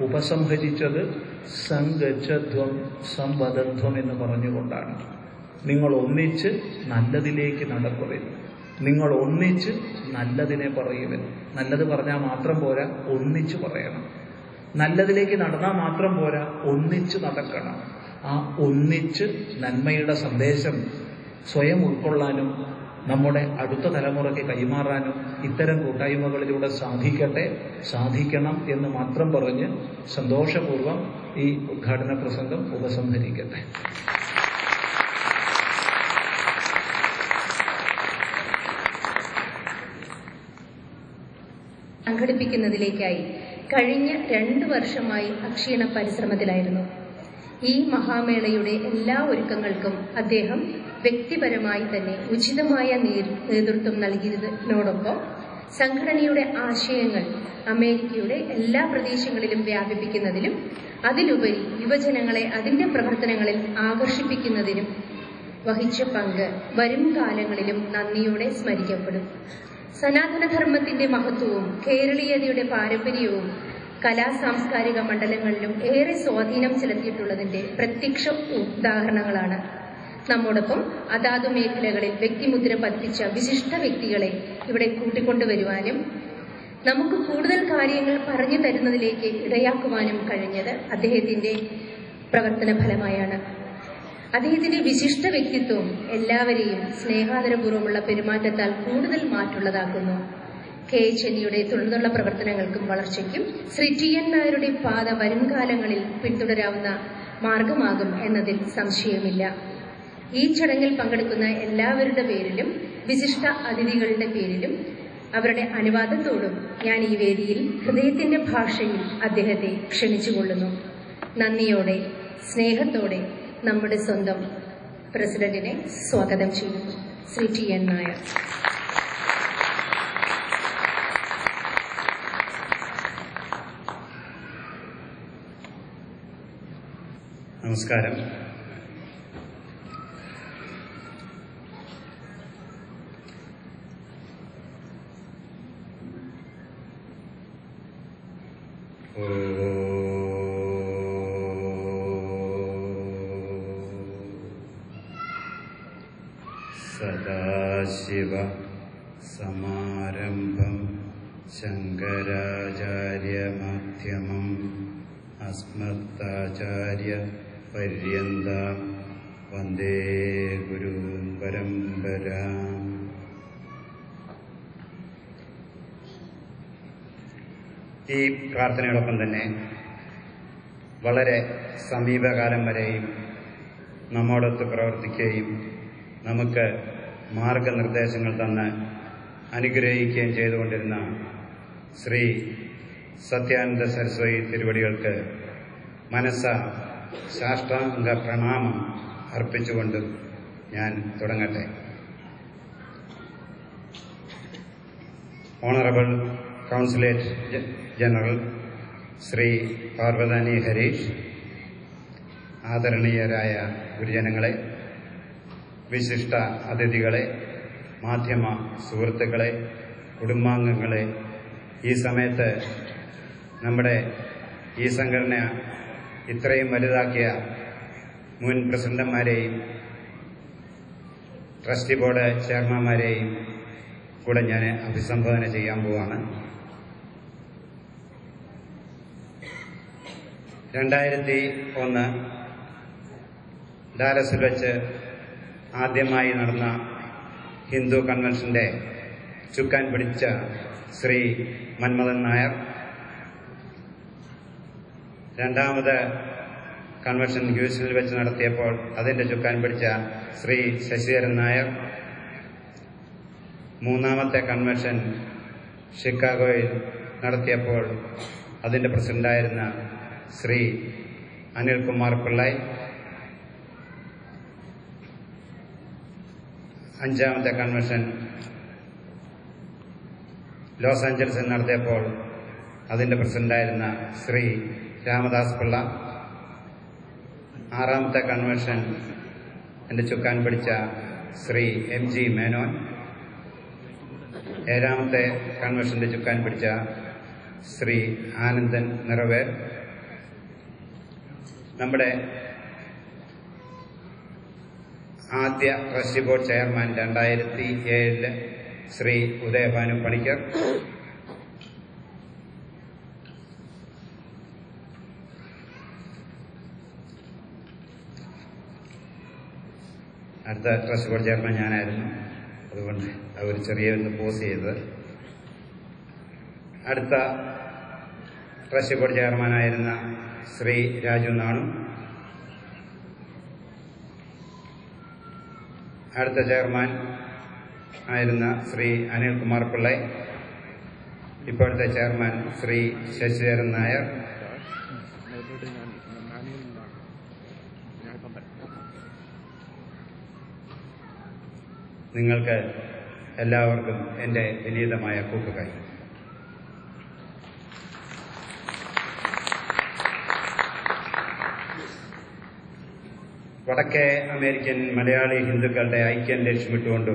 ഉപസംഹരിച്ചത് സംഗച്ഛധ്വം സംവദധ്വം എന്ന് പറഞ്ഞുകൊണ്ടാണ് നിങ്ങൾ ഒന്നിച്ച് നല്ലതിലേക്ക് നടക്കുവിൻ നിങ്ങൾ ഒന്നിച്ച് നല്ലതിനെ പറയുവിൻ നല്ലത് പറഞ്ഞാൽ മാത്രം പോരാ ഒന്നിച്ച് പറയണം നല്ലതിലേക്ക് നടന്നാൽ മാത്രം പോരാ ഒന്നിച്ച് നടക്കണം ആ ഒന്നിച്ച് നന്മയുടെ സന്ദേശം സ്വയം ഉൾക്കൊള്ളാനും നമ്മുടെ അടുത്ത തലമുറയ്ക്ക് കൈമാറാനും ഇത്തരം കൂട്ടായ്മകളിലൂടെ സാധിക്കട്ടെ സാധിക്കണം എന്ന് മാത്രം പറഞ്ഞ് സന്തോഷപൂർവ്വം ഈ ഉദ്ഘാടന പ്രസംഗം ഉപസംഹരിക്കട്ടെ സംഘടിപ്പിക്കുന്നതിലേക്കായി കഴിഞ്ഞ രണ്ട് വർഷമായി അക്ഷീണ പരിശ്രമത്തിലായിരുന്നു ഈ മഹാമേളയുടെ എല്ലാ ഒരുക്കങ്ങൾക്കും അദ്ദേഹം വ്യക്തിപരമായി തന്നെ ഉചിതമായ നേർ- നേതൃത്വം നൽകിയതിനോടൊപ്പം സംഘടനയുടെ ആശയങ്ങൾ അമേരിക്കയുടെ എല്ലാ പ്രദേശങ്ങളിലും വ്യാപിപ്പിക്കുന്നതിലും അതിലുപരി യുവജനങ്ങളെ അതിന്റെ പ്രവർത്തനങ്ങളിൽ ആകർഷിപ്പിക്കുന്നതിനും വഹിച്ച പങ്ക് വരും കാലങ്ങളിലും നന്ദിയോടെ സ്മരിക്കപ്പെടും സനാതനധർമ്മത്തിന്റെ മഹത്വവും കേരളീയതയുടെ പാരമ്പര്യവും കലാ സാംസ്കാരിക മണ്ഡലങ്ങളിലും ഏറെ സ്വാധീനം ചെലുത്തിയിട്ടുള്ളതിന്റെ പ്രത്യക്ഷ ഉദാഹരണങ്ങളാണ് നമ്മോടൊപ്പം അതാതു മേഖലകളിൽ വ്യക്തിമുദ്ര പതിപ്പിച്ച വിശിഷ്ട വ്യക്തികളെ ഇവിടെ കൂട്ടിക്കൊണ്ടുവരുവാനും നമുക്ക് കൂടുതൽ കാര്യങ്ങൾ പറഞ്ഞു തരുന്നതിലേക്ക് ഇടയാക്കുവാനും കഴിഞ്ഞത് അദ്ദേഹത്തിന്റെ പ്രവർത്തന ഫലമായാണ് അദ്ദേഹത്തിന്റെ വിശിഷ്ട വ്യക്തിത്വം എല്ലാവരെയും സ്നേഹാദരപൂർവ്വമുള്ള പെരുമാറ്റത്താൽ കൂടുതൽ മാറ്റുള്ളതാക്കുന്നു കെ എച്ച് എൻ യുടെ തുടർന്നുള്ള പ്രവർത്തനങ്ങൾക്കും വളർച്ചയ്ക്കും ശ്രീ ടി എൻ നായരുടെ പാത വരും കാലങ്ങളിൽ പിന്തുടരാവുന്ന മാർഗമാകും എന്നതിൽ സംശയമില്ല ഈ ചടങ്ങിൽ പങ്കെടുക്കുന്ന എല്ലാവരുടെ പേരിലും വിശിഷ്ട അതിഥികളുടെ പേരിലും അവരുടെ അനുവാദത്തോടും ഞാൻ ഈ വേദിയിൽ ഹൃദയത്തിന്റെ ഭാഷയിൽ അദ്ദേഹത്തെ ക്ഷണിച്ചുകൊള്ളുന്നു നന്ദിയോടെ സ്നേഹത്തോടെ നമ്മുടെ സ്വന്തം പ്രസിഡന്റിനെ സ്വാഗതം ചെയ്യുന്നു ശ്രീ ടി എൻ നായർ നമസ്കാരം സദാശിവ സമാരംഭം ശങ്കരാചാര്യമധ്യമം അസ്മത്താചാര്യ പര്യന്താം വന്ദേ ഗുരു പരമ്പരാം ഈ പ്രാർത്ഥനയോടൊപ്പം തന്നെ വളരെ സമീപകാലം വരെയും നമ്മോടൊത്ത് പ്രവർത്തിക്കുകയും നമുക്ക് മാർഗനിർദ്ദേശങ്ങൾ തന്ന് അനുഗ്രഹിക്കുകയും ചെയ്തുകൊണ്ടിരുന്ന ശ്രീ സത്യാനന്ദ സരസ്വതി തിരുവടികൾക്ക് മനസ്സ സാഷ്ടാംഗ പ്രണാമം അർപ്പിച്ചുകൊണ്ട് ഞാൻ തുടങ്ങട്ടെ ഓണറബിൾ കൗൺസിലേറ്റ് ജ- ജനറൽ ശ്രീ പാർവതാനി ഹരീഷ് ആദരണീയരായ ഗുരുജനങ്ങളെ വിശിഷ്ട അതിഥികളെ മാധ്യമ സുഹൃത്തുക്കളെ കുടുംബാംഗങ്ങളെ ഈ സമയത്ത് നമ്മുടെ ഈ സംഘടന ഇത്രയും വലുതാക്കിയ മുൻ പ്രസിഡന്റുമാരെയും ട്രസ്റ്റി ബോർഡ് ചെയർമാൻമാരെയും കൂടെ ഞാൻ അഭിസംബോധന ചെയ്യാൻ പോവാണ് രണ്ടായിരത്തി ഒന്ന് ഡാലസിൽ വെച്ച് ആദ്യമായി നടന്ന ഹിന്ദു കൺവെൻഷന്റെ ചുക്കാൻ പിടിച്ച ശ്രീ മന്മഥൻ നായർ രണ്ടാമത് കൺവെൻഷൻ ഹ്യൂസ്റ്റണിൽ വെച്ച് നടത്തിയപ്പോൾ അതിന്റെ ചുക്കാൻ പിടിച്ച ശ്രീ ശശിധരൻ നായർ മൂന്നാമത്തെ കൺവെൻഷൻ ഷിക്കാഗോയിൽ നടത്തിയപ്പോൾ അതിന്റെ പ്രസിഡന്റായിരുന്ന ശ്രീ അനിൽകുമാർ പിള്ളൈ അഞ്ചാമത്തെ കൺവെൻഷൻ ലോസ് ആഞ്ചലസിൽ നടത്തിയപ്പോൾ അതിന്റെ പ്രസിഡന്റായിരുന്ന ശ്രീ രാമദാസ് പിള്ള ആറാമത്തെ കൺവെൻഷൻ എന്റെ ചുക്കാൻ പിടിച്ച ശ്രീ എം ജി മേനോൻ ഏഴാമത്തെ കൺവെൻഷന്റെ ചുക്കാൻ പിടിച്ച ശ്രീ ആനന്ദൻ നിറവേർ നമ്മുടെ ആദ്യ ട്രസ്റ്റ് ബോർഡ് ചെയർമാൻ രണ്ടായിരത്തി ഏഴില് ശ്രീ ഉദയഭാനു പണിക്കർ അടുത്ത ട്രസ്റ്റ് ബോർഡ് ചെയർമാൻ ഞാനായിരുന്നു അതുകൊണ്ട് അവർ ചെറിയ ഒന്ന് പോസ് ചെയ്തത് അടുത്ത ട്രസ്റ്റ് ബോർഡ് ചെയർമാനായിരുന്ന ശ്രീ രാജു നാണു അടുത്ത ചെയർമാൻ ആയിരുന്ന ശ്രീ അനിൽകുമാർ പിള്ളൈ ഇപ്പോഴത്തെ ചെയർമാൻ ശ്രീ ശശിധരൻ നായർ നേരിട്ട് ഞാൻ മാനുവലിലാണ് ഞാനിപ്പം വരാം നിങ്ങൾക്ക് എല്ലാവർക്കും എൻ്റെ വിനീതമായ കൂട്ടുകൈ വടക്കേ അമേരിക്കൻ മലയാളി ഹിന്ദുക്കളുടെ ഐക്യം ലക്ഷ്യമിട്ടുകൊണ്ടും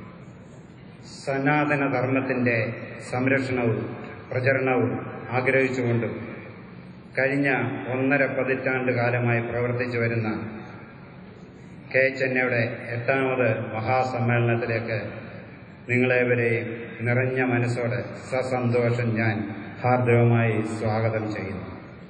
സനാതന ധർമ്മത്തിന്റെ സംരക്ഷണവും പ്രചരണവും ആഗ്രഹിച്ചുകൊണ്ടും കഴിഞ്ഞ ഒന്നര പതിറ്റാണ്ട് കാലമായി പ്രവർത്തിച്ചു വരുന്ന കെ ചെന്നൈയുടെ എട്ടാമത് മഹാസമ്മേളനത്തിലേക്ക് നിങ്ങളേവരെയും നിറഞ്ഞ മനസ്സോടെ സസന്തോഷം ഞാൻ ഹാർദവമായി സ്വാഗതം ചെയ്യുന്നു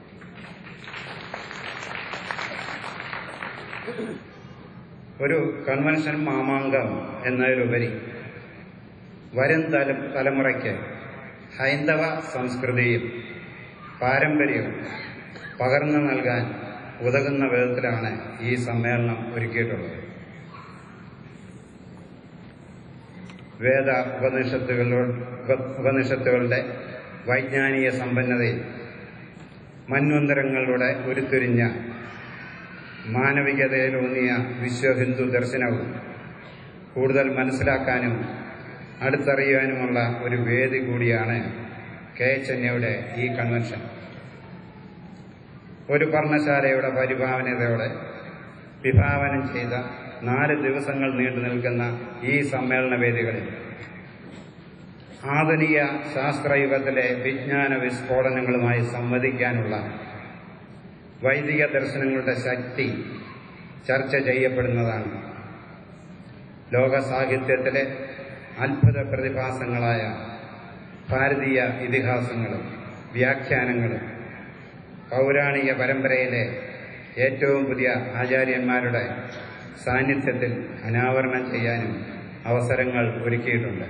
ഒരു കൺവെൻഷൻ മാമാങ്കം എന്നതിലുപരി വരും തല തലമുറയ്ക്ക് ഹൈന്ദവ സംസ്കൃതിയും പാരമ്പര്യവും പകർന്നു നൽകാൻ ഉതകുന്ന വിധത്തിലാണ് ഈ സമ്മേളനം ഒരുക്കിയിട്ടുള്ളത് വേദ ഉപനിഷത്തുകളോ ഉപനിഷത്തുകളുടെ വൈജ്ഞാനിക സമ്പന്നതയിൽ മന്വന്തരങ്ങളുടെ ഉരുത്തിരിഞ്ഞ മാനവികതയിലൂന്നിയ വിശ്വഹിന്ദു ദർശനവും കൂടുതൽ മനസ്സിലാക്കാനും അടുത്തറിയാനുമുള്ള ഒരു വേദി കൂടിയാണ് കെ ചെന്നൈയുടെ ഈ കൺവെൻഷൻ ഒരു പർണശാലയുടെ പരിഭാവനതയോടെ വിഭാവനം ചെയ്ത നാല് ദിവസങ്ങൾ നീണ്ടു നിൽക്കുന്ന ഈ സമ്മേളന വേദികളിൽ ആധുനിക ശാസ്ത്രയുഗത്തിലെ വിജ്ഞാന വിസ്ഫോടനങ്ങളുമായി സംവദിക്കാനുള്ള വൈദിക ദർശനങ്ങളുടെ ശക്തി ചർച്ച ചെയ്യപ്പെടുന്നതാണ് ലോക സാഹിത്യത്തിലെ അത്ഭുത പ്രതിഭാസങ്ങളായ ഭാരതീയ ഇതിഹാസങ്ങളും വ്യാഖ്യാനങ്ങളും പൗരാണിക പരമ്പരയിലെ ഏറ്റവും പുതിയ ആചാര്യന്മാരുടെ സാന്നിധ്യത്തിൽ അനാവരണം ചെയ്യാനും അവസരങ്ങൾ ഒരുക്കിയിട്ടുണ്ട്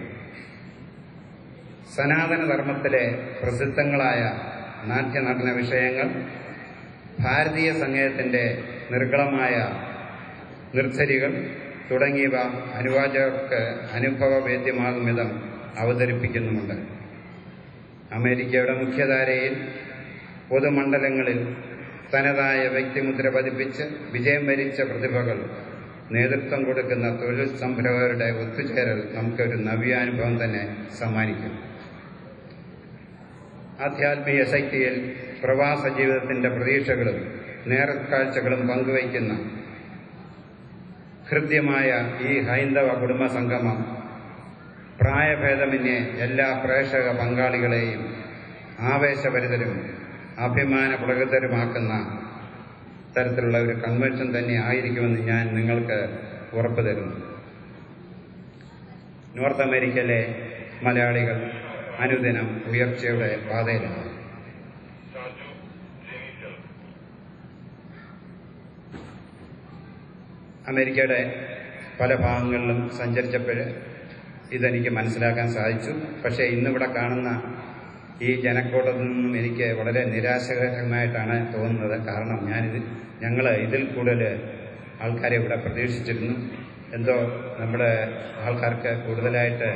സനാതന ധർമ്മത്തിലെ പ്രസിദ്ധങ്ങളായ നാട്യനടന വിഷയങ്ങൾ ഭാരതീയ സംഗീതത്തിന്റെ നിർഗളമായ നിർദ്ധരികൾ തുടങ്ങിയവ അനുവാചകർക്ക് അനുഭവവേദ്യമാകും വിധം അവതരിപ്പിക്കുന്നുമുണ്ട് അമേരിക്കയുടെ മുഖ്യധാരയിൽ പൊതുമണ്ഡലങ്ങളിൽ തനതായ വ്യക്തിമുദ്ര പതിപ്പിച്ച് വിജയം വരിച്ച പ്രതിഭകൾ നേതൃത്വം കൊടുക്കുന്ന തൊഴിൽ സംരംഭകരുടെ ഒത്തുചേരൽ നമുക്കൊരു നവ്യാനുഭവം തന്നെ സമ്മാനിക്കും ആധ്യാത്മിക ശക്തിയിൽ പ്രവാസ ജീവിതത്തിന്റെ പ്രതീക്ഷകളും നേർക്കാഴ്ചകളും പങ്കുവയ്ക്കുന്ന ഹൃദ്യമായ ഈ ഹൈന്ദവ കുടുംബ സംഗമം പ്രായഭേദമന്യേ എല്ലാ പ്രേക്ഷക പങ്കാളികളെയും ആവേശഭരിതരും അഭിമാന പുളകിതരുമാക്കുന്ന തരത്തിലുള്ള ഒരു കൺവെൻഷൻ തന്നെ ആയിരിക്കുമെന്ന് ഞാൻ നിങ്ങൾക്ക് ഉറപ്പു തരുന്നു നോർത്ത് അമേരിക്കയിലെ മലയാളികൾ അനുദിനം ഉയർച്ചയുടെ പാതയിലാണ് അമേരിക്കയുടെ പല ഭാഗങ്ങളിലും സഞ്ചരിച്ചപ്പോൾ ഇതെനിക്ക് മനസ്സിലാക്കാൻ സാധിച്ചു പക്ഷേ ഇന്നിവിടെ കാണുന്ന ഈ ജനക്കൂട്ടത്തിൽ നിന്നും എനിക്ക് വളരെ നിരാശകരമായിട്ടാണ് തോന്നുന്നത് കാരണം ഞാനിത് ഞങ്ങൾ ഇതിൽ കൂടുതൽ ആൾക്കാരെ ഇവിടെ പ്രതീക്ഷിച്ചിരുന്നു എന്തോ നമ്മുടെ ആൾക്കാർക്ക് കൂടുതലായിട്ട്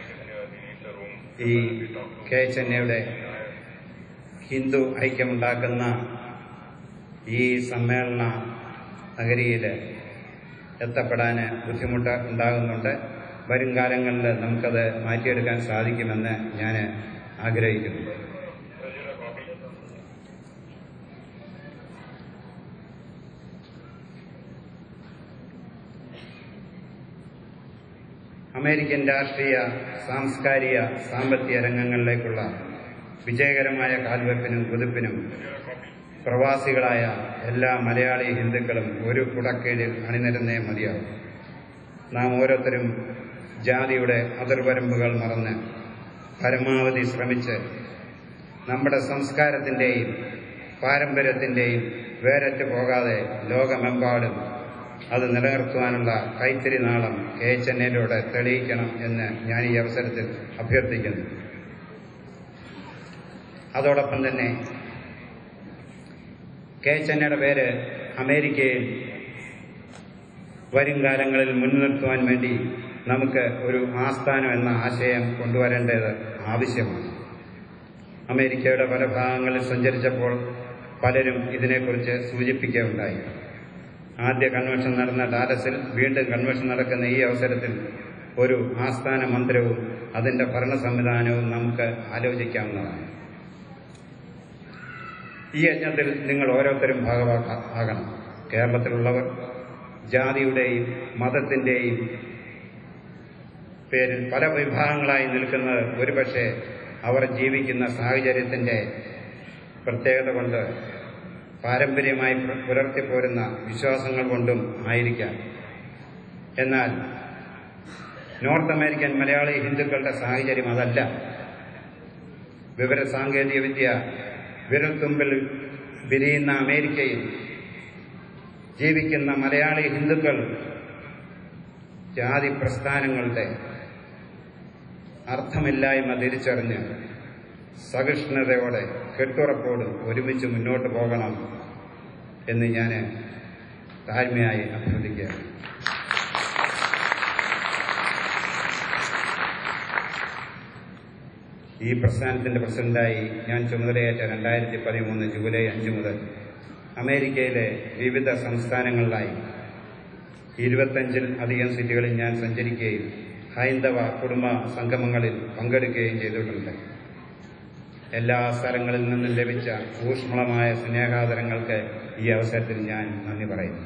ഈ കെ ചെന്നൈയുടെ ഹിന്ദു ഐക്യമുണ്ടാക്കുന്ന ഈ സമ്മേളന നഗരിയിൽ എത്തപ്പെടാൻ ബുദ്ധിമുട്ട് ഉണ്ടാകുന്നുണ്ട് വരും കാലങ്ങളിൽ നമുക്കത് മാറ്റിയെടുക്കാൻ സാധിക്കുമെന്ന് ഞാൻ ആഗ്രഹിക്കുന്നു അമേരിക്കൻ രാഷ്ട്രീയ സാംസ്കാരിക സാമ്പത്തിക രംഗങ്ങളിലേക്കുള്ള വിജയകരമായ കാൽവെപ്പിനും കുതിപ്പിനും പ്രവാസികളായ എല്ലാ മലയാളി ഹിന്ദുക്കളും ഒരു കുടക്കീഴിൽ അണിനിരുന്നേ മതിയാവും നാം ഓരോരുത്തരും ജാതിയുടെ അതിർവരമ്പുകൾ മറന്ന് പരമാവധി ശ്രമിച്ച് നമ്മുടെ സംസ്കാരത്തിന്റെയും പാരമ്പര്യത്തിന്റെയും വേരറ്റ് പോകാതെ ലോകമെമ്പാടും അത് നിലനിർത്തുവാനുള്ള കൈത്തിരി നാളം കെ എച്ച് എൻ എയിലൂടെ തെളിയിക്കണം എന്ന് ഞാൻ ഈ അവസരത്തിൽ അഭ്യർത്ഥിക്കുന്നു അതോടൊപ്പം തന്നെ കെ എച്ച് എൻ എയുടെ പേര് അമേരിക്കയിൽ വരും കാലങ്ങളിൽ മുൻനിർത്തുവാൻ വേണ്ടി നമുക്ക് ഒരു ആസ്ഥാനം എന്ന ആശയം കൊണ്ടുവരേണ്ടത് ആവശ്യമാണ് അമേരിക്കയുടെ പല ഭാഗങ്ങളിൽ സഞ്ചരിച്ചപ്പോൾ പലരും ഇതിനെക്കുറിച്ച് സൂചിപ്പിക്കുകയുണ്ടായി ആദ്യ കൺവെൻഷൻ നടന്ന ഡാലസിൽ വീണ്ടും കൺവെൻഷൻ നടക്കുന്ന ഈ അവസരത്തിൽ ഒരു ആസ്ഥാന മന്ദിരവും അതിന്റെ ഭരണ സംവിധാനവും നമുക്ക് ആലോചിക്കാവുന്നതാണ് ഈ യജ്ഞത്തിൽ നിങ്ങൾ ഓരോരുത്തരും ഭാഗമാകണം കേരളത്തിലുള്ളവർ ജാതിയുടെയും മതത്തിന്റെയും പേരിൽ പല വിഭാഗങ്ങളായി നിൽക്കുന്നത് ഒരുപക്ഷെ അവർ ജീവിക്കുന്ന സാഹചര്യത്തിന്റെ പ്രത്യേകത കൊണ്ട് പാരമ്പര്യമായി പുലർത്തിപ്പോരുന്ന വിശ്വാസങ്ങൾ കൊണ്ടും ആയിരിക്കാം എന്നാൽ നോർത്ത് അമേരിക്കൻ മലയാളി ഹിന്ദുക്കളുടെ സാഹചര്യം അതല്ല വിവര സാങ്കേതിക വിദ്യ വിരൽത്തുമ്പിൽ വിരിയുന്ന അമേരിക്കയിൽ ജീവിക്കുന്ന മലയാളി ഹിന്ദുക്കൾ ജാതി പ്രസ്ഥാനങ്ങളുടെ അർത്ഥമില്ലായ്മ തിരിച്ചറിഞ്ഞ് സഹിഷ്ണുതയോടെ കെട്ടുറപ്പോടും ഒരുമിച്ച് മുന്നോട്ട് പോകണം എന്ന് ഞാൻ താഴ്മയായി അഭ്യർത്ഥിക്കുകയാണ് ഈ പ്രസ്ഥാനത്തിന്റെ പ്രസിഡന്റായി ഞാൻ ചുമതലയേറ്റ രണ്ടായിരത്തി പതിമൂന്ന് ജൂലൈ അഞ്ച് മുതൽ അമേരിക്കയിലെ വിവിധ സംസ്ഥാനങ്ങളിലായി ഇരുപത്തഞ്ചിൽ അധികം സീറ്റുകളിൽ ഞാൻ സഞ്ചരിക്കുകയും ഹൈന്ദവ കുടുംബ സംഗമങ്ങളിൽ പങ്കെടുക്കുകയും ചെയ്തിട്ടുണ്ട് എല്ലാ സ്ഥലങ്ങളിൽ നിന്നും ലഭിച്ച ഊഷ്മളമായ സ്നേഹാദരങ്ങൾക്ക് ഈ അവസരത്തിൽ ഞാൻ നന്ദി പറയുന്നു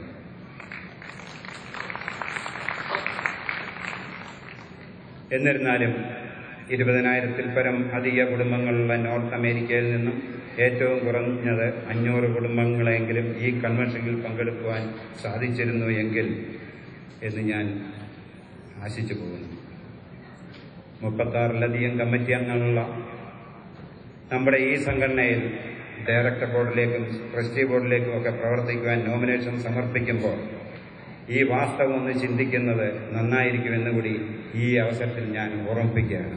എന്നിരുന്നാലും ഇരുപതിനായിരത്തിൽ പരം അധിക കുടുംബങ്ങളുള്ള നോർത്ത് അമേരിക്കയിൽ നിന്നും ഏറ്റവും കുറഞ്ഞത് അഞ്ഞൂറ് കുടുംബങ്ങളെങ്കിലും ഈ കൺവെൻഷനിൽ പങ്കെടുക്കുവാൻ സാധിച്ചിരുന്നു എങ്കിൽ എന്ന് ഞാൻ ആശിച്ചു പോകുന്നു മുപ്പത്താറിലധികം കമ്മിറ്റി അംഗങ്ങളുള്ള നമ്മുടെ ഈ സംഘടനയിൽ ഡയറക്ടർ ബോർഡിലേക്കും ട്രസ്റ്റി ബോർഡിലേക്കും ഒക്കെ പ്രവർത്തിക്കുവാൻ നോമിനേഷൻ സമർപ്പിക്കുമ്പോൾ ഈ വാസ്തവം ഒന്ന് ചിന്തിക്കുന്നത് നന്നായിരിക്കുമെന്ന് കൂടി ഈ അവസരത്തിൽ ഞാൻ ഓർമ്മിപ്പിക്കുകയാണ്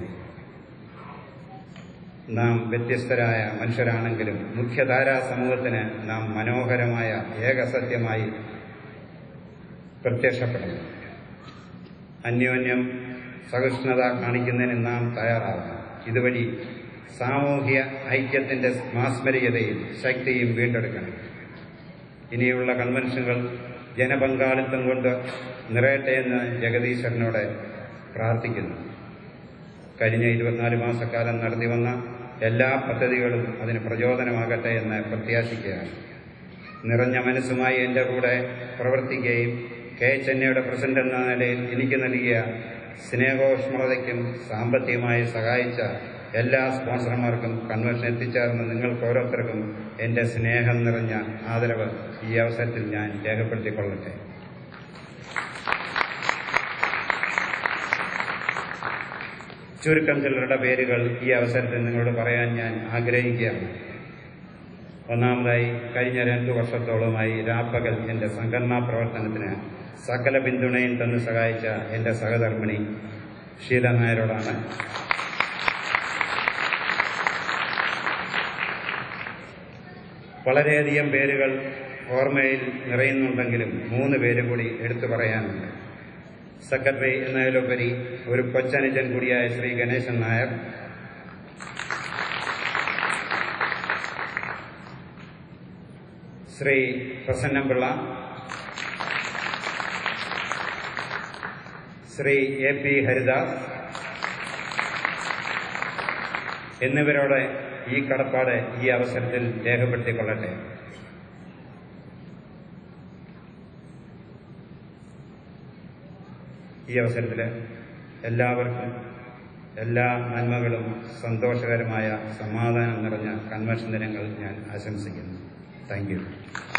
നാം വ്യത്യസ്തരായ മനുഷ്യരാണെങ്കിലും മുഖ്യധാരാ സമൂഹത്തിന് നാം മനോഹരമായ ഏകസത്യമായി പ്രത്യക്ഷപ്പെടുന്നു അന്യോന്യം സഹിഷ്ണുത കാണിക്കുന്നതിന് നാം തയ്യാറാവണം ഇതുവഴി സാമൂഹ്യ ഐക്യത്തിന്റെ മാസ്മരികതയും ശക്തിയും വീണ്ടെടുക്കണം ഇനിയുള്ള കൺവെൻഷനുകൾ ജനപങ്കാളിത്തം കൊണ്ട് നിറയട്ടെ എന്ന് ജഗദീശ്വരനോട് പ്രാർത്ഥിക്കുന്നു കഴിഞ്ഞ ഇരുപത്തിനാല് മാസക്കാലം നടത്തി വന്ന എല്ലാ പദ്ധതികളും അതിന് പ്രചോദനമാകട്ടെ എന്ന് പ്രത്യാശിക്കുകയാണ് നിറഞ്ഞ മനസ്സുമായി എന്റെ കൂടെ പ്രവർത്തിക്കുകയും കെ ചെന്നൈയുടെ പ്രസിഡന്റ് എന്ന നിലയിൽ എനിക്ക് നൽകിയ സ്നേഹോഷ്മളതയ്ക്കും സാമ്പത്തികമായി സഹായിച്ച എല്ലാ സ്പോൺസർമാർക്കും കൺവെൻഷൻ എത്തിച്ചേർന്ന നിങ്ങൾക്ക് ഓരോരുത്തർക്കും എന്റെ സ്നേഹം നിറഞ്ഞ ആദരവ് ഈ അവസരത്തിൽ ഞാൻ രേഖപ്പെടുത്തിക്കൊള്ളട്ടെ ചുരുക്കം ചിലരുടെ പേരുകൾ ഈ അവസരത്തിൽ നിങ്ങളോട് പറയാൻ ഞാൻ ആഗ്രഹിക്കുകയാണ് ഒന്നാമതായി കഴിഞ്ഞ രണ്ടു വർഷത്തോളമായി രാപ്പകൽ എന്റെ സംഘടനാ പ്രവർത്തനത്തിന് സകല പിന്തുണയും തന്ന് സഹായിച്ച എന്റെ സഹധർമ്മിണി ഷീല നായരോടാണ് വളരെയധികം പേരുകൾ ഓർമ്മയിൽ നിറയുന്നുണ്ടെങ്കിലും മൂന്ന് പേര് കൂടി എടുത്തു പറയാനുണ്ട് സെക്രട്ടറി എന്നതിലുപരി ഒരു കൊച്ചനുജൻ കൂടിയായ ശ്രീ ഗണേശൻ നായർ ശ്രീ പ്രസന്നംപിള്ള ശ്രീ എ പി ഹരിദാസ് എന്നിവരോട് ഈ കടപ്പാട് ഈ അവസരത്തിൽ രേഖപ്പെടുത്തിക്കൊള്ളട്ടെ ഈ അവസരത്തിൽ എല്ലാവർക്കും എല്ലാ നന്മകളും സന്തോഷകരമായ സമാധാനം നിറഞ്ഞ കൺവെൻഷൻ ദിനങ്ങൾ ഞാൻ ആശംസിക്കുന്നു താങ്ക് യു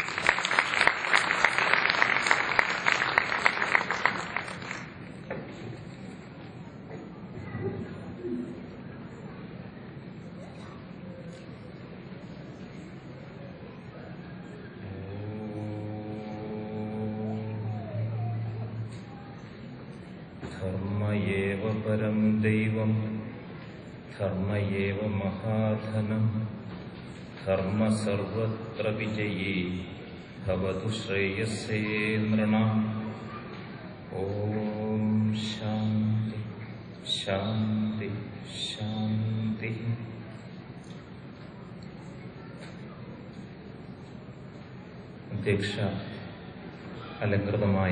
ധർമ്മയേവ പരം ദൈവം ധർമ്മയേവ മഹാധനം ധർമ്മ സർവത്ര വിജയീ ഭവതു ശ്രേയസേ നൃണാം ഓം ശാന്തി ശാന്തി ശാന്തി അധ്യക്ഷ അലങ്കൃതമായ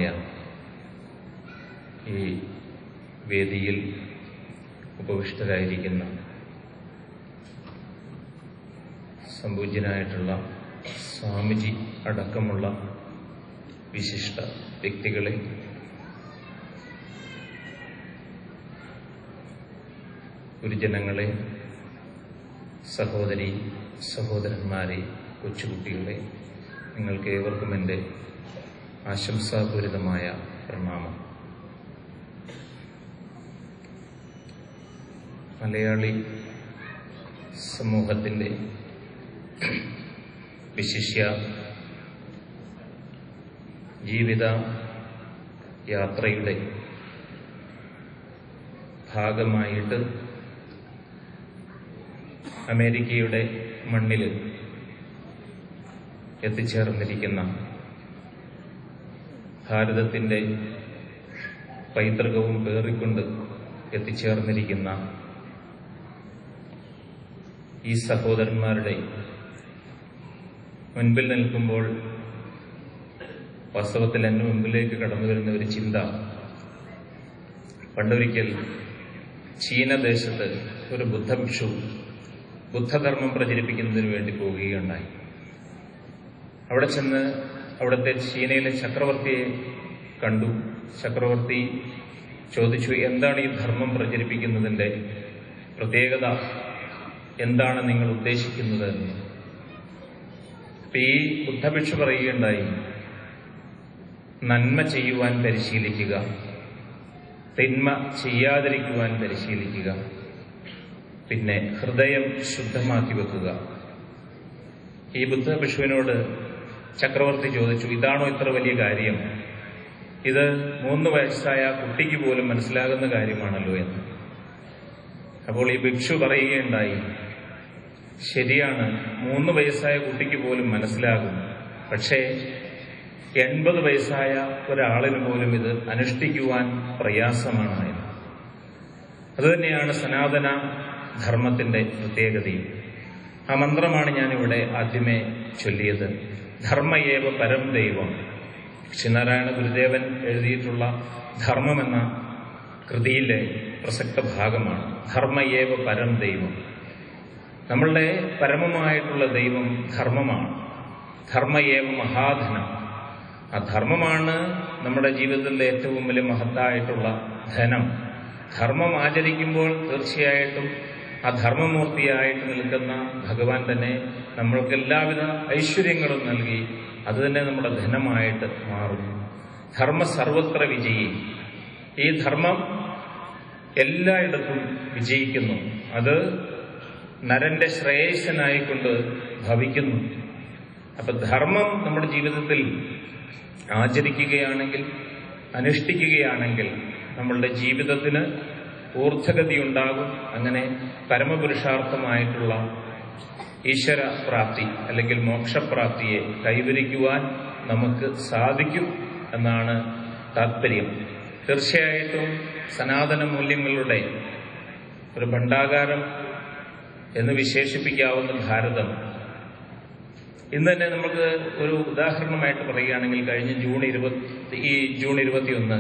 ഈ വേദിയിൽ ഉപവിഷ്ടരായിരിക്കുന്ന സംപൂജ്യനായിട്ടുള്ള സ്വാമിജി അടക്കമുള്ള വിശിഷ്ട വ്യക്തികളെ ഗുരുജനങ്ങളെ സഹോദരി സഹോദരന്മാരെ കൊച്ചുകുട്ടികളെ നിങ്ങൾക്ക് ഏവർക്കും എൻ്റെ ആശംസാപൂരിതമായ പ്രണാമം മലയാളി സമൂഹത്തിൻ്റെ വിശിഷ്യ ജീവിത യാത്രയുടെ ഭാഗമായിട്ട് അമേരിക്കയുടെ മണ്ണിൽ എത്തിച്ചേർന്നിരിക്കുന്ന ഭാരതത്തിൻ്റെ പൈതൃകവും പേറിക്കൊണ്ട് എത്തിച്ചേർന്നിരിക്കുന്ന ഈ സഹോദരന്മാരുടെ മുൻപിൽ നിൽക്കുമ്പോൾ വാസ്തവത്തിൽ എൻ്റെ മുമ്പിലേക്ക് കടന്നു വരുന്ന ഒരു ചിന്ത പണ്ടൊരിക്കൽ ചീനദേശത്ത് ഒരു ബുദ്ധഭിക്ഷു ബുദ്ധധർമ്മം പ്രചരിപ്പിക്കുന്നതിന് വേണ്ടി പോവുകയുണ്ടായി അവിടെ ചെന്ന് അവിടുത്തെ ചീനയിലെ ചക്രവർത്തിയെ കണ്ടു ചക്രവർത്തി ചോദിച്ചു എന്താണ് ഈ ധർമ്മം പ്രചരിപ്പിക്കുന്നതിൻ്റെ പ്രത്യേകത എന്താണ് നിങ്ങൾ ഉദ്ദേശിക്കുന്നത് എന്ന് അപ്പൊ ഈ ബുദ്ധഭിക്ഷു പറയുകയുണ്ടായി നന്മ ചെയ്യുവാൻ പരിശീലിക്കുക തിന്മ ചെയ്യാതിരിക്കുവാൻ പരിശീലിക്കുക പിന്നെ ഹൃദയം ശുദ്ധമാക്കി വെക്കുക ഈ ബുദ്ധഭിക്ഷുവിനോട് ചക്രവർത്തി ചോദിച്ചു ഇതാണോ ഇത്ര വലിയ കാര്യം ഇത് മൂന്ന് വയസ്സായ കുട്ടിക്ക് പോലും മനസ്സിലാകുന്ന കാര്യമാണല്ലോ എന്ന് അപ്പോൾ ഈ ഭിക്ഷു പറയുകയുണ്ടായി ശരിയാണ് മൂന്ന് വയസ്സായ കുട്ടിക്ക് പോലും മനസ്സിലാകും പക്ഷേ എൺപത് വയസ്സായ ഒരാളിന് പോലും ഇത് അനുഷ്ഠിക്കുവാൻ പ്രയാസമാണ് എന്ന് അതുതന്നെയാണ് സനാതന ധർമ്മത്തിന്റെ പ്രത്യേകതയും ആ മന്ത്രമാണ് ഞാനിവിടെ ആദ്യമേ ചൊല്ലിയത് ധർമ്മയേവ പരം ദൈവം ശ്രീനാരായണ ഗുരുദേവൻ എഴുതിയിട്ടുള്ള ധർമ്മം എന്ന കൃതിയിലെ പ്രസക്ത ഭാഗമാണ് ധർമ്മയേവ പരം ദൈവം നമ്മളുടെ പരമമായിട്ടുള്ള ദൈവം ധർമ്മമാണ് ധർമ്മയേവ മഹാധനം ആ ധർമ്മമാണ് നമ്മുടെ ജീവിതത്തിലെ ഏറ്റവും വലിയ മഹത്തായിട്ടുള്ള ധനം ധർമ്മം ആചരിക്കുമ്പോൾ തീർച്ചയായിട്ടും ആ ധർമ്മമൂർത്തിയായിട്ട് നിൽക്കുന്ന ഭഗവാൻ തന്നെ നമ്മൾക്ക് എല്ലാവിധ ഐശ്വര്യങ്ങളും നൽകി അത് തന്നെ നമ്മുടെ ധനമായിട്ട് മാറും ധർമ്മ സർവത്ര വിജയി ഈ ധർമ്മം എല്ലായിടത്തും വിജയിക്കുന്നു അത് നരന്റെ ശ്രേയസ്സനായിക്കൊണ്ട് ഭവിക്കുന്നു അപ്പൊ ധർമ്മം നമ്മുടെ ജീവിതത്തിൽ ആചരിക്കുകയാണെങ്കിൽ അനുഷ്ഠിക്കുകയാണെങ്കിൽ നമ്മളുടെ ജീവിതത്തിന് ഊർധഗതി ഉണ്ടാകും അങ്ങനെ പരമപുരുഷാർത്ഥമായിട്ടുള്ള ഈശ്വര പ്രാപ്തി അല്ലെങ്കിൽ മോക്ഷപ്രാപ്തിയെ കൈവരിക്കുവാൻ നമുക്ക് സാധിക്കും എന്നാണ് താല്പര്യം തീർച്ചയായിട്ടും സനാതന മൂല്യങ്ങളുടെ ഒരു ഭണ്ഡാകാരം എന്ന് വിശേഷിപ്പിക്കാവുന്ന ഭാരതം ഇന്ന് തന്നെ നമുക്ക് ഒരു ഉദാഹരണമായിട്ട് പറയുകയാണെങ്കിൽ കഴിഞ്ഞ ജൂൺ ഇരുപത്തി ഈ ജൂൺ ഇരുപത്തിയൊന്ന്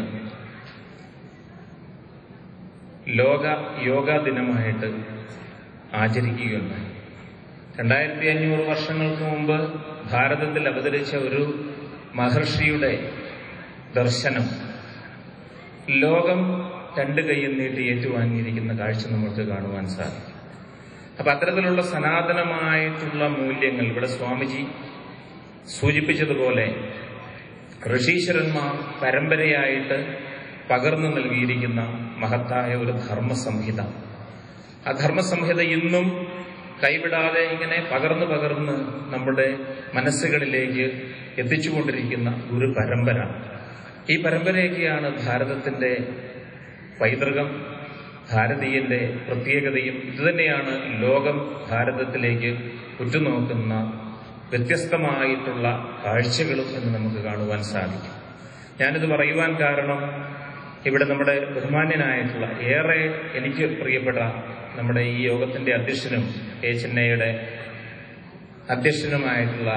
ലോക യോഗാ ദിനമായിട്ട് ആചരിക്കുകയുണ്ടായി രണ്ടായിരത്തി അഞ്ഞൂറ് വർഷങ്ങൾക്ക് മുമ്പ് ഭാരതത്തിൽ അവതരിച്ച ഒരു മഹർഷിയുടെ ദർശനം ലോകം രണ്ട് കൈയും നീട്ടി ഏറ്റുവാങ്ങിയിരിക്കുന്ന കാഴ്ച നമുക്ക് കാണുവാൻ സാധിക്കും അപ്പൊ അത്തരത്തിലുള്ള സനാതനമായിട്ടുള്ള മൂല്യങ്ങൾ ഇവിടെ സ്വാമിജി സൂചിപ്പിച്ചതുപോലെ ഋഷീശ്വരന്മാർ പരമ്പരയായിട്ട് പകർന്നു നൽകിയിരിക്കുന്ന മഹത്തായ ഒരു ധർമ്മസംഹിത ആ ധർമ്മസംഹിത ഇന്നും കൈവിടാതെ ഇങ്ങനെ പകർന്നു പകർന്ന് നമ്മുടെ മനസ്സുകളിലേക്ക് എത്തിച്ചുകൊണ്ടിരിക്കുന്ന ഒരു പരമ്പര ഈ പരമ്പരയൊക്കെയാണ് ഭാരതത്തിന്റെ പൈതൃകം ഭാരതീയന്റെ പ്രത്യേകതയും ഇതുതന്നെയാണ് ലോകം ഭാരതത്തിലേക്ക് ഉറ്റുനോക്കുന്ന വ്യത്യസ്തമായിട്ടുള്ള കാഴ്ചകളും എന്ന് നമുക്ക് കാണുവാൻ സാധിക്കും ഞാനിത് പറയുവാൻ കാരണം ഇവിടെ നമ്മുടെ ബഹുമാന്യനായിട്ടുള്ള ഏറെ എനിക്ക് പ്രിയപ്പെട്ട നമ്മുടെ ഈ യോഗത്തിന്റെ അധ്യക്ഷനും എ ചെന്നൈയുടെ അധ്യക്ഷനുമായിട്ടുള്ള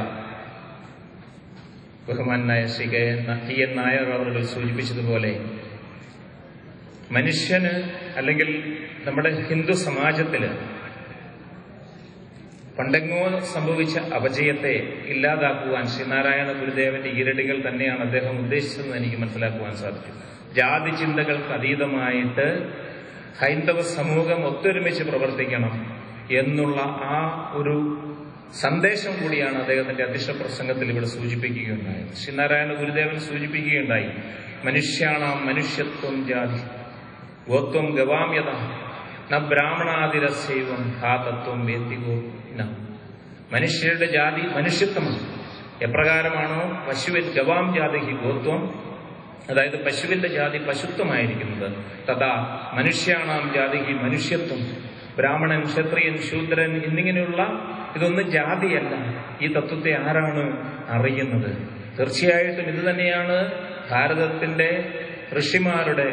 ബഹുമാനായ Shri K N T N Nair അവർ സൂചിപ്പിച്ചതുപോലെ മനുഷ്യന് അല്ലെങ്കിൽ നമ്മുടെ ഹിന്ദു സമാജത്തില് പണ്ടെങ്ങോ സംഭവിച്ച അപജയത്തെ ഇല്ലാതാക്കുവാൻ ശ്രീനാരായണ ഗുരുദേവന്റെ ഈരടികൾ തന്നെയാണ് അദ്ദേഹം ഉദ്ദേശിച്ചതെന്ന് എനിക്ക് മനസ്സിലാക്കുവാൻ സാധിക്കും ജാതി ചിന്തകൾക്ക് അതീതമായിട്ട് ഹൈന്ദവ സമൂഹം ഒത്തൊരുമിച്ച് പ്രവർത്തിക്കണം എന്നുള്ള ആ ഒരു സന്ദേശം കൂടിയാണ് അദ്ദേഹത്തിന്റെ അധ്യക്ഷ പ്രസംഗത്തിൽ ഇവിടെ സൂചിപ്പിക്കുകയുണ്ടായി ശ്രീനാരായണ ഗുരുദേവൻ സൂചിപ്പിക്കുകയുണ്ടായി മനുഷ്യാണാം മനുഷ്യത്വം ജാതി ഗോത്വം ഗവാമ്യത ന ബ്രാഹ്മണാതിരസൈവം ഹാ തത്വം വേത്തികോ ന മനുഷ്യരുടെ ജാതി മനുഷ്യത്വമാണ് എപ്രകാരമാണോ പശുവിൻ ഗവാം ജാതി ഗോത്വം അതായത് പശുവിന്റെ ജാതി പശുത്വമായിരിക്കുന്നത് തഥാ മനുഷ്യാണാം ജാതി മനുഷ്യത്വം ബ്രാഹ്മണൻ ക്ഷത്രിയൻ ശൂദ്രൻ എന്നിങ്ങനെയുള്ള ഇതൊന്നും ജാതിയല്ല ഈ തത്വത്തെ ആരാണ് അറിയുന്നത് തീർച്ചയായിട്ടും ഇത് തന്നെയാണ് ഭാരതത്തിന്റെ ഋഷിമാരുടെ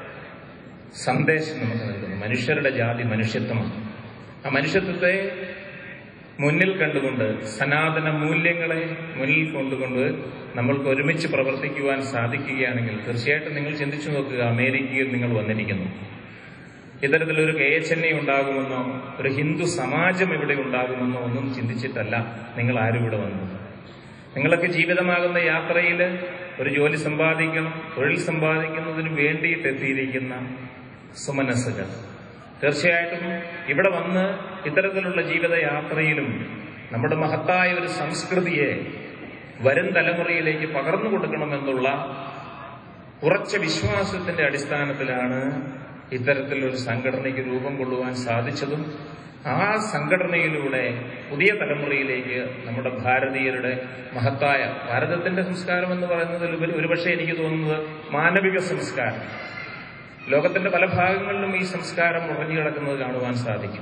സന്ദേശം നമുക്ക് നൽകുന്നത് മനുഷ്യരുടെ ജാതി മനുഷ്യത്വമാണ് ആ മനുഷ്യത്വത്തെ മുന്നിൽ കണ്ടുകൊണ്ട് സനാതന മൂല്യങ്ങളെ മുന്നിൽ കൊണ്ടുകൊണ്ട് നമ്മൾക്ക് ഒരുമിച്ച് പ്രവർത്തിക്കുവാൻ സാധിക്കുകയാണെങ്കിൽ തീർച്ചയായിട്ടും നിങ്ങൾ ചിന്തിച്ചു നോക്കുക അമേരിക്കയിൽ നിങ്ങൾ വന്നിരിക്കുന്നു ഇത്തരത്തിലൊരു കെ എച്ച് എൻ എ ഉണ്ടാകുമെന്നോ ഒരു ഹിന്ദു സമാജം ഇവിടെ ഉണ്ടാകുമെന്നോ ഒന്നും ചിന്തിച്ചിട്ടല്ല നിങ്ങൾ ആരും ഇവിടെ വന്നത് നിങ്ങളൊക്കെ ജീവിതമാകുന്ന യാത്രയിൽ ഒരു ജോലി സമ്പാദിക്കണം തൊഴിൽ സമ്പാദിക്കുന്നതിന് വേണ്ടിയിട്ട് എത്തിയിരിക്കുന്ന സുമനസ്സുകൾ തീർച്ചയായിട്ടും ഇവിടെ വന്ന് ഇത്തരത്തിലുള്ള ജീവിതയാത്രയിലും നമ്മുടെ മഹത്തായ ഒരു സംസ്കൃതിയെ വരും തലമുറയിലേക്ക് പകർന്നു കൊടുക്കണമെന്നുള്ള ഉറച്ച വിശ്വാസത്തിന്റെ അടിസ്ഥാനത്തിലാണ് ഇത്തരത്തിലൊരു സംഘടനയ്ക്ക് രൂപം കൊള്ളുവാൻ സാധിച്ചതും ആ സംഘടനയിലൂടെ പുതിയ തലമുറയിലേക്ക് നമ്മുടെ ഭാരതീയരുടെ മഹത്തായ ഭാരതത്തിന്റെ സംസ്കാരം എന്ന് പറയുന്നതിൽ ഒരുപക്ഷെ എനിക്ക് തോന്നുന്നത് മാനവിക സംസ്കാരം ലോകത്തിന്റെ പല ഭാഗങ്ങളിലും ഈ സംസ്കാരം മുറഞ്ഞു കിടക്കുന്നത് കാണുവാൻ സാധിക്കും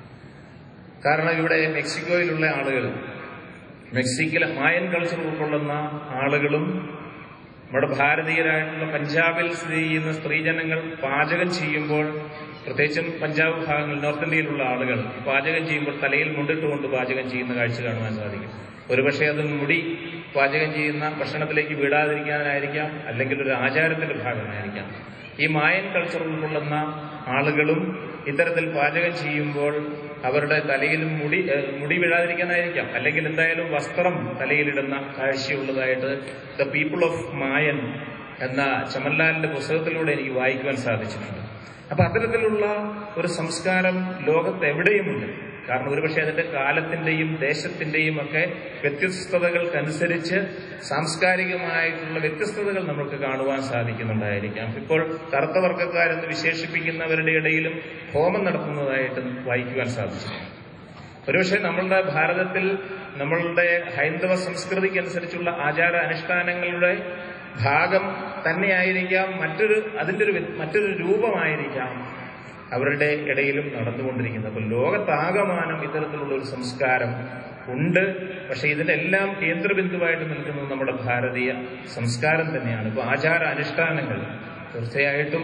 കാരണം ഇവിടെ മെക്സിക്കോയിലുള്ള ആളുകൾ മെക്സിക്കിലെ മായൻ കൾച്ചർ ഉൾക്കൊള്ളുന്ന ആളുകളും നമ്മുടെ ഭാരതീയരായിട്ടുള്ള പഞ്ചാബിൽ സ്ഥിതി ചെയ്യുന്ന സ്ത്രീജനങ്ങൾ പാചകം ചെയ്യുമ്പോൾ പ്രത്യേകിച്ചും പഞ്ചാബ് ഭാഗങ്ങൾ നോർത്ത് ഇന്ത്യയിലുള്ള ആളുകൾ പാചകം ചെയ്യുമ്പോൾ തലയിൽ മുണ്ടിട്ടുകൊണ്ട് പാചകം ചെയ്യുന്ന കാഴ്ച കാണുവാൻ സാധിക്കും ഒരുപക്ഷെ അത് മുടി പാചകം ചെയ്യുന്ന ഭക്ഷണത്തിലേക്ക് വീടാതിരിക്കാനായിരിക്കാം അല്ലെങ്കിൽ ഒരു ആചാരത്തിന്റെ ഭാഗമായിരിക്കാം ഈ മായൻ കൾച്ചർ ഉൾക്കൊള്ളുന്ന ആളുകളും ഇത്തരത്തിൽ പാചകം ചെയ്യുമ്പോൾ അവരുടെ തലയിലും മുടി ഏഹ്, മുടി വീഴാതിരിക്കാനായിരിക്കാം അല്ലെങ്കിൽ എന്തായാലും വസ്ത്രം തലയിലിടുന്ന കാഴ്ചയുള്ളതായിട്ട് ദ പീപ്പിൾ ഓഫ് മായൻ എന്ന ചമൻലാലിന്റെ പുസ്തകത്തിലൂടെ എനിക്ക് വായിക്കുവാൻ സാധിച്ചിട്ടുണ്ട് അപ്പൊ അത്തരത്തിലുള്ള ഒരു സംസ്കാരം ലോകത്ത് എവിടെയുമുണ്ട് കാരണം ഒരുപക്ഷെ അതിന്റെ കാലത്തിന്റെയും ദേശത്തിന്റെയും ഒക്കെ വ്യത്യസ്തതകൾക്കനുസരിച്ച് സാംസ്കാരികമായിട്ടുള്ള വ്യത്യസ്തതകൾ നമുക്ക് കാണുവാൻ സാധിക്കുന്നുണ്ടായിരിക്കാം ഇപ്പോൾ കറുത്ത വർഗ്ഗക്കാരെന്ന് വിശേഷിപ്പിക്കുന്നവരുടെ ഇടയിലും ഹോമം നടത്തുന്നതായിട്ട് വായിക്കുവാൻ സാധിച്ചിട്ടുണ്ട് ഒരുപക്ഷെ നമ്മളുടെ ഭാരതത്തിൽ നമ്മളുടെ ഹൈന്ദവ സംസ്കൃതിക്കനുസരിച്ചുള്ള ആചാര അനുഷ്ഠാനങ്ങളുടെ ഭാഗം തന്നെയായിരിക്കാം മറ്റൊരു അതിന്റെ ഒരു വ്യ- മറ്റൊരു രൂപമായിരിക്കാം അവരുടെ ഇടയിലും നടന്നുകൊണ്ടിരിക്കുന്നത് അപ്പോൾ ലോകത്താകമാനം ഇത്തരത്തിലുള്ള ഒരു സംസ്കാരം ഉണ്ട് പക്ഷെ ഇതിനെല്ലാം കേന്ദ്രബിന്ദുവായിട്ട് നിൽക്കുന്നത് നമ്മുടെ ഭാരതീയ സംസ്കാരം തന്നെയാണ് ഇപ്പോൾ ആചാര അനുഷ്ഠാനങ്ങൾ തീർച്ചയായിട്ടും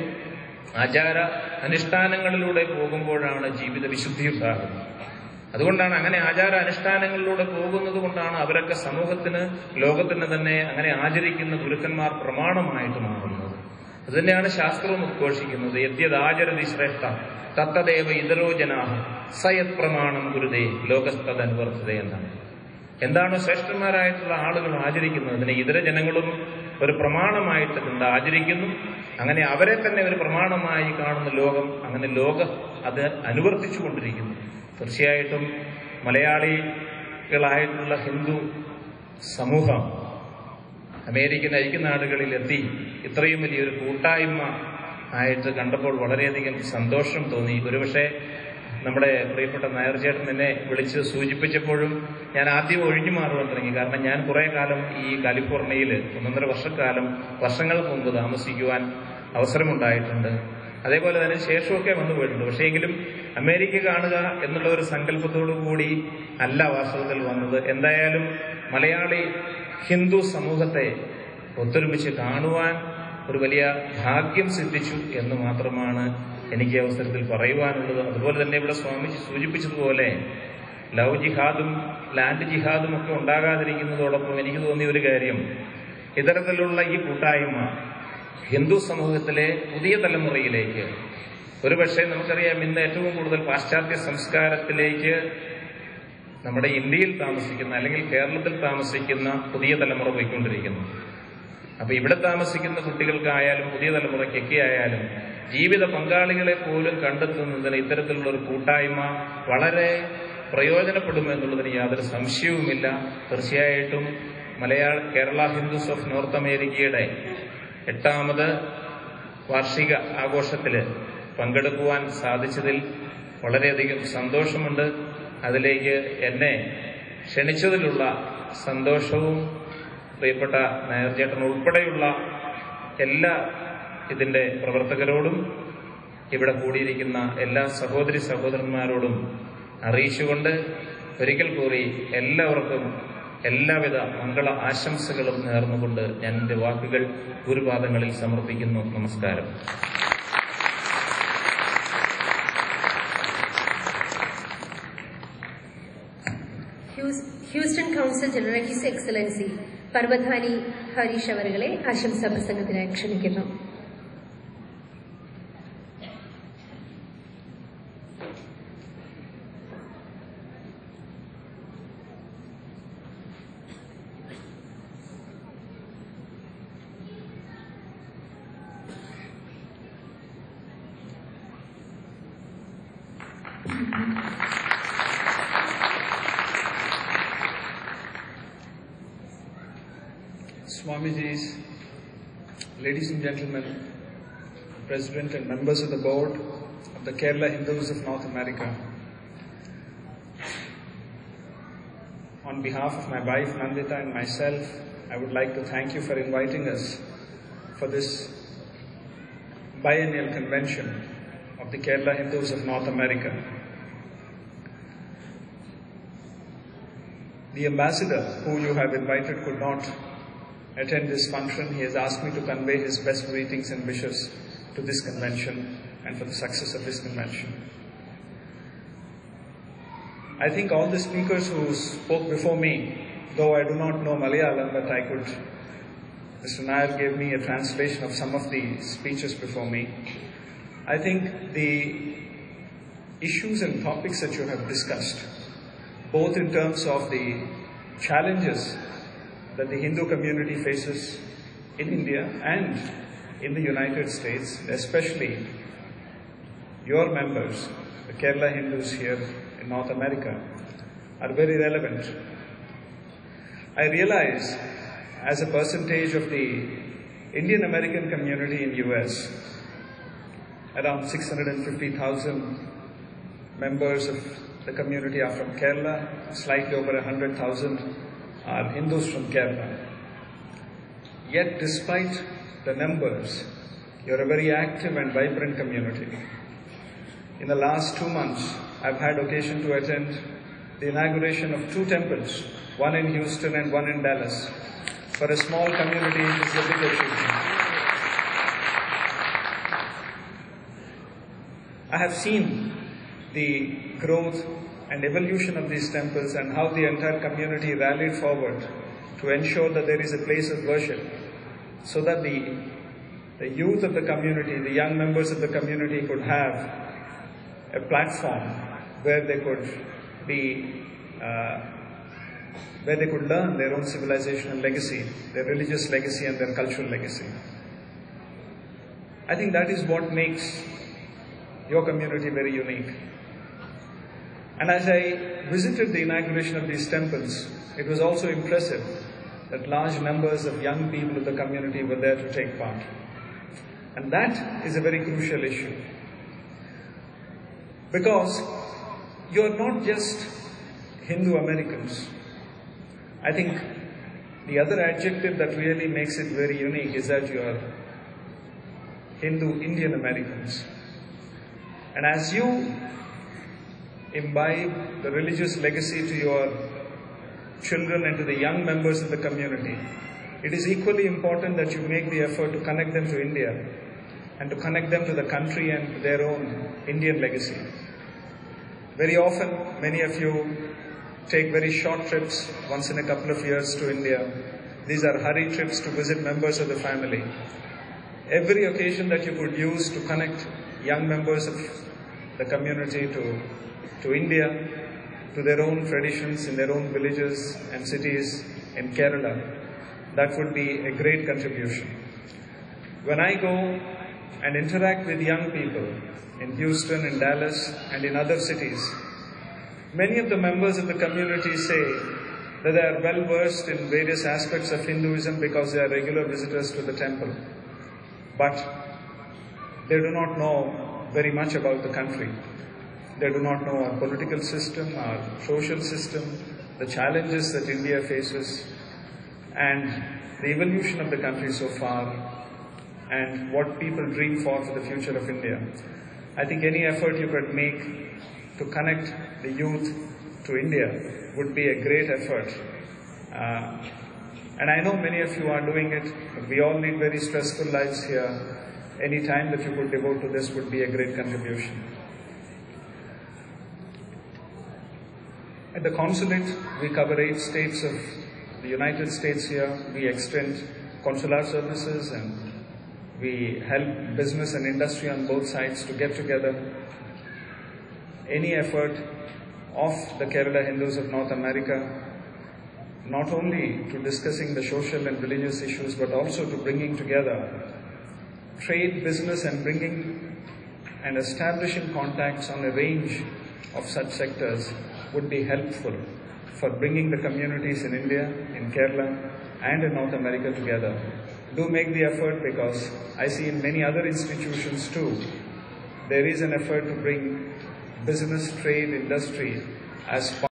ആചാര അനുഷ്ഠാനങ്ങളിലൂടെ പോകുമ്പോഴാണ് ജീവിത വിശുദ്ധി ഉണ്ടാകുന്നത് അതുകൊണ്ടാണ് അങ്ങനെ ആചാര അനുഷ്ഠാനങ്ങളിലൂടെ പോകുന്നത് കൊണ്ടാണ് അവരൊക്കെ സമൂഹത്തിന് ലോകത്തിന് തന്നെ അങ്ങനെ ആചരിക്കുന്ന ഗുരുക്കന്മാർ പ്രമാണമായിട്ട് മാറുന്നത് അതുതന്നെയാണ് ശാസ്ത്രവും ഉദ്ഘോഷിക്കുന്നത് യദ്യദാചരതി ശ്രേഷ്ഠ തത്തദേവ ഇതരോ ജനാഹ സയത് പ്രമാണം ഗുരുദേ ലോകസ്തനുവർത്തത എന്നാണ് എന്താണ് ശ്രേഷ്ഠന്മാരായിട്ടുള്ള ആളുകൾ ആചരിക്കുന്നത് അതിനെ ഇതര ജനങ്ങളും ഒരു പ്രമാണമായിട്ട് കണ്ട് ആചരിക്കുന്നു അങ്ങനെ അവരെ തന്നെ ഒരു പ്രമാണമായി കാണുന്ന ലോകം അങ്ങനെ ലോകം അത് അനുവർത്തിച്ചുകൊണ്ടിരിക്കുന്നു തീർച്ചയായിട്ടും മലയാളികളായിട്ടുള്ള ഹിന്ദു സമൂഹം അമേരിക്കൻ ഐക്യനാടുകളിലെത്തി ഇത്രയും വലിയൊരു കൂട്ടായ്മ ആയിട്ട് കണ്ടപ്പോൾ വളരെയധികം സന്തോഷം തോന്നി ഒരുപക്ഷെ നമ്മുടെ പ്രിയപ്പെട്ട നായർ ചേട്ടൻ എന്നെ വിളിച്ച് സൂചിപ്പിച്ചപ്പോഴും ഞാൻ ആദ്യം ഒഴിഞ്ഞു മാറുവാൻ തുടങ്ങി കാരണം ഞാൻ കുറെ കാലം ഈ കാലിഫോർണിയയിൽ ഒന്നൊന്നര വർഷക്കാലം വർഷങ്ങൾക്ക് മുമ്പ് താമസിക്കുവാൻ അവസരമുണ്ടായിട്ടുണ്ട് അതേപോലെ തന്നെ ശേഷമൊക്കെ വന്നു പോയിട്ടുണ്ട് പക്ഷേ എങ്കിലും അമേരിക്ക കാണുക എന്നുള്ള ഒരു സങ്കല്പത്തോടു കൂടി അല്ല വാസ്തവത്തിൽ വന്നത് എന്തായാലും മലയാളി ഹിന്ദു സമൂഹത്തെ ഒത്തൊരുമിച്ച് കാണുവാൻ ഒരു വലിയ ഭാഗ്യം സിദ്ധിച്ചു എന്ന് മാത്രമാണ് എനിക്ക് ഈ അവസരത്തിൽ പറയുവാനുള്ളത് അതുപോലെ തന്നെ ഇവിടെ സ്വാമിജി സൂചിപ്പിച്ചതുപോലെ ലവ് ജിഹാദും ലാൻഡ് ജിഹാദും ഒക്കെ ഉണ്ടാകാതിരിക്കുന്നതോടൊപ്പം എനിക്ക് തോന്നിയ ഒരു കാര്യം ഇത്തരത്തിലുള്ള ഈ കൂട്ടായ്മ ഹിന്ദു സമൂഹത്തിലെ പുതിയ തലമുറയിലേക്ക് ഒരുപക്ഷെ നമുക്കറിയാം ഇന്ന് ഏറ്റവും കൂടുതൽ പാശ്ചാത്യ സംസ്കാരത്തിലേക്ക് നമ്മുടെ ഇന്ത്യയിൽ താമസിക്കുന്ന അല്ലെങ്കിൽ കേരളത്തിൽ താമസിക്കുന്ന പുതിയ തലമുറ പോയിക്കൊണ്ടിരിക്കുന്നു അപ്പൊ ഇവിടെ താമസിക്കുന്ന കുട്ടികൾക്കായാലും പുതിയ തലമുറയ്ക്കൊക്കെ ആയാലും ജീവിത പങ്കാളികളെ പോലും കണ്ടെത്തുന്നതിന് ഇത്തരത്തിലുള്ള ഒരു കൂട്ടായ്മ വളരെ പ്രയോജനപ്പെടുമെന്നുള്ളതിന് യാതൊരു സംശയവുമില്ല തീർച്ചയായിട്ടും മലയാള കേരള ഹിന്ദുസ് ഓഫ് നോർത്ത് അമേരിക്കയുടെ എട്ടാമത് വാർഷിക ആഘോഷത്തിൽ പങ്കെടുക്കുവാൻ സാധിച്ചതിൽ വളരെയധികം സന്തോഷമുണ്ട് അതിലേക്ക് എന്നെ ക്ഷണിച്ചതിലുള്ള സന്തോഷവും പ്രിയപ്പെട്ട നായർചേട്ടൻ ഉൾപ്പെടെയുള്ള എല്ലാ ഇതിന്റെ പ്രവർത്തകരോടും ഇവിടെ കൂടിയിരിക്കുന്ന എല്ലാ സഹോദരി സഹോദരന്മാരോടും അറിയിച്ചുകൊണ്ട് ഒരിക്കൽ കൂടി എല്ലാവർക്കും എല്ലാവിധ മംഗള ആശംസകളും നേർന്നുകൊണ്ട് ഞാൻ എന്റെ വാക്കുകൾ ഗുരുപാദങ്ങളിൽ സമർപ്പിക്കുന്നു നമസ്കാരം ഹ്യൂസ്- Houston council general his excellency Parvathaneni Harish അവറുകളെ ആശംസാ പ്രസംഗത്തിനായി ക്ഷണിക്കുന്നു Swamijis, ladies and gentlemen, President and members of the board of the Kerala Hindus of North America, on behalf of my wife Nandita and myself, I would like to thank you for inviting us for this biennial convention of the Kerala Hindus of North America. The ambassador who you have invited could not attend this function. He has asked me to convey his best greetings and wishes to this convention and for the success of this convention. I think all the speakers who spoke before me, though I do not know Malayalam, but I could, Mr. Nair gave me a translation of some of the speeches before me. I think the issues and topics that you have discussed, both in terms of the challenges that the Hindu community faces in India and in the United States, especially your members, the Kerala Hindus here in North America, are very relevant. I realize as a percentage of the Indian American community in US, around 650,000 members of the community are from Kerala, slightly over 100,000 are Hindus from Kerala. Yet, despite the numbers, you're a very active and vibrant community. In the last two months, I've had occasion to attend the inauguration of two temples, one in Houston and one in Dallas. For a small community, it is a big achievement. I have seen the growth and evolution of these temples and how the entire community rallied forward to ensure that there is a place of worship so that the, the youth of the community, the young members of the community could have a platform where they could be, uh, where they could learn their own civilizational legacy, their religious legacy and their cultural legacy. I think that is what makes your community very unique. And as I visited the inauguration of these temples, it was also impressive that large numbers of young people of the community were there to take part. And that is a very crucial issue. Because you're not just Hindu Americans. I think the other adjective that really makes it very unique is that you're Hindu Indian Americans. And as you imbibe the religious legacy to your children and to the young members of the community, it is equally important that you make the effort to connect them to India and to connect them to the country and to their own Indian legacy. Very often, many of you take very short trips once in a couple of years to India. These are hurry trips to visit members of the family. Every occasion that you could use to connect young members of the community to, to India, to their own traditions in their own villages and cities in Kerala, that would be a great contribution. When I go and interact with young people in Houston, in Dallas, and in other cities, many of the members of the community say that they are well versed in various aspects of Hinduism because they are regular visitors to the temple. But they do not know very much about the country. They do not know our political system, our social system, the challenges that India faces, and the evolution of the country so far, and what people dream for for the future of India. I think any effort you could make to connect the youth to India would be a great effort. Uh, and I know many of you are doing it, but we all lead very stressful lives here. Any time that you could devote to this would be a great contribution. At the consulate, we cover eight states of the United States here. We extend consular services and we help business and industry on both sides to get together. Any effort of the Kerala Hindus of North America, not only to discussing the social and religious issues, but also to bringing together trade, business, and bringing and establishing contacts on a range of such sectors would be helpful for bringing the communities in India, in Kerala, and in North America together. Do make the effort because I see in many other institutions too, there is an effort to bring business, trade, industry as